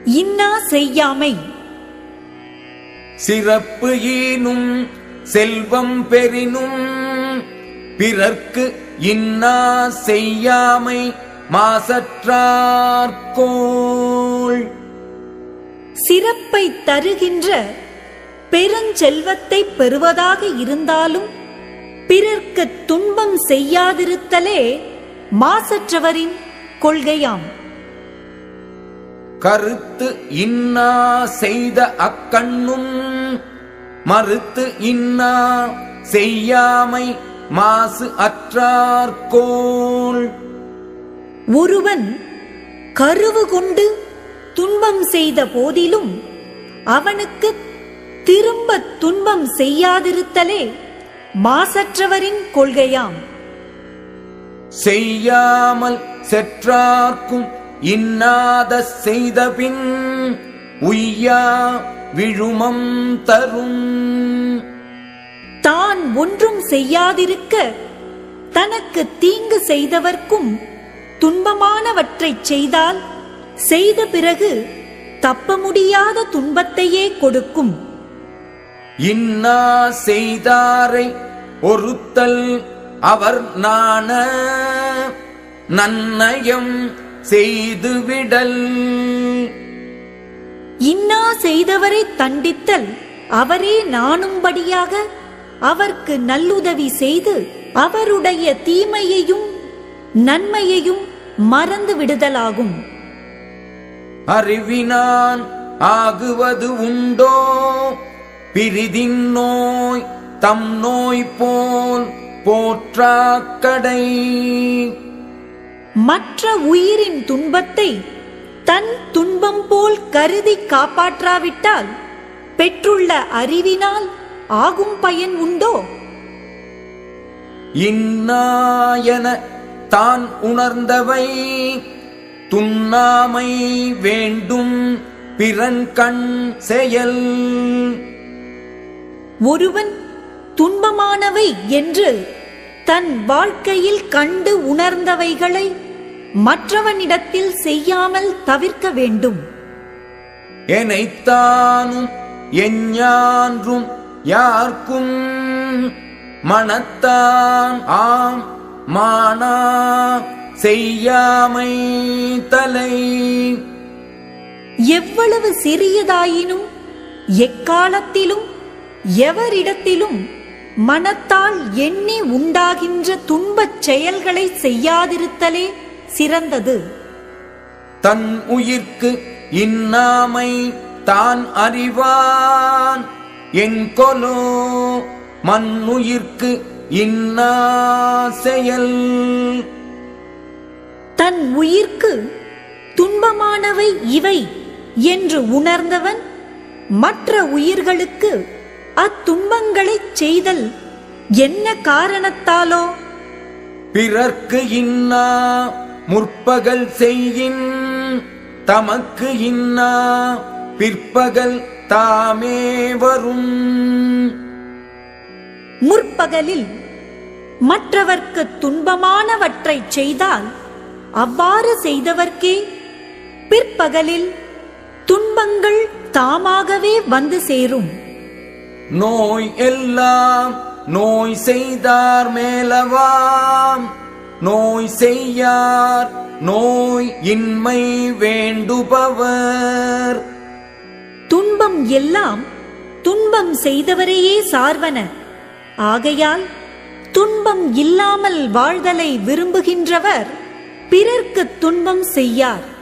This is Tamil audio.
இன்னா செய்யாமை சிறப்பு ஈனும் செல்வம் பெறினும் பிறர்க்கு இன்னா செய்யாமை மாசற்றார்கோள் சிறப்பை தருகின்ற பெருஞ்செல்வத்தை பெறுவதாக இருந்தாலும் பிறர்க்கு துன்பம் செய்யாதிருத்தலே மாசற்றவரின் கொள்கையாம் கருத்து இன்னா செய்த அக்கண்ணும் மறுத்து இன்னா செய்யாமை மாசு அற்றார்கோள் ஒருவன் கருவு கொண்டு துன்பம் செய்த போதிலும் அவனுக்கு திரும்ப துன்பம் செய்யாதிருத்தலே மாசற்றவரின் கொள்கையாம் செய்யாமல் செற்றார்க்கும் இன்னாத செய்தபின் உய்யா விழுமம் தரும் தான் ஒன்றும் செய்யாதிருக்க தனக்கு தீங்கு செய்தவர்க்கும் துன்பமானவற்றைச் செய்தால் செய்த பிறகு தப்ப முடியாத துன்பத்தையே கொடுக்கும் இன்னா செய்தாரை ஒருத்தல் அவர் நாண நன்னயம் செய்துவிடல் இன்னா செய்தவரை தண்டித்தல் அவரே நாணும்படியாக அவர்க்கு நல்லுதவி செய்து அவருடைய தீமையையும் நன்மையையும் மறந்து விடுதலாகும் அறிவினான் ஆகுவது உண்டோ பிரிதின் நோய் தம் நோய் போல் போற்றாக்கடை மற்ற உயிரின் துன்பத்தை தன் துன்பம் போல் கருதி காப்பாற்றாவிட்டால் பெற்றுள்ள அறிவினால் ஆகும் பயன் உண்டோ இன்னாயன தான் உணர்ந்தவை துண்ணாமை வேண்டும் பிறன் கண் செயல் ஒருவன் துன்பமானவை என்று தன் வாழ்க்கையில் கண்டு உணர்ந்தவைகளை மற்றவனிடத்தில் செய்யாமல் தவிர்க்க வேண்டும் எனைத்தானும் எஞ்ஞான்றும் யார்க்கும் மனத்தான் ஆம் மானா செய்யாமை தலை எவ்வளவு சிறியதாயினும் எக்காலத்திலும் எவரிடத்திலும் மனத்தால் எண்ணி உண்டாகின்ற துன்பச் செயல்களை செய்யாதிருத்தலே சிறந்தது தன் உயிர்க்கு இன்னாமை தான் அறிவான் என்கொலோ மண்ணுயிர்க்கு இன்னா செயல் தன் உயிர்க்கு துன்பமானவை இவை என்று உணர்ந்தவன் மற்ற உயிர்களுக்கு அத்துன்பங்களைச் செய்தல் என்ன காரணத்தாலோ பிறர்க்கு இன்னா முற்பகல் செய்யின் தமக்கு இன்னா பிற்பகல் தாமே வரும் முற்பகலில் மற்றவர்க்கு துன்பமானவற்றைச் செய்தால் அவ்வாறு செய்தவர்க்கே பிற்பகலில் துன்பங்கள் தாமாகவே வந்து சேரும் நோய் எல்லாம் நோய் செய்தார் மேலவாம் நோய் செய்யார் நோய் இன்மை வேண்டுபவர் துன்பம் எல்லாம் துன்பம் செய்தவரையே சார்வன ஆகையால் துன்பம் இல்லாமல் வாழ்தலை விரும்புகின்றவர் பிறர்க்கு துன்பம் செய்யார்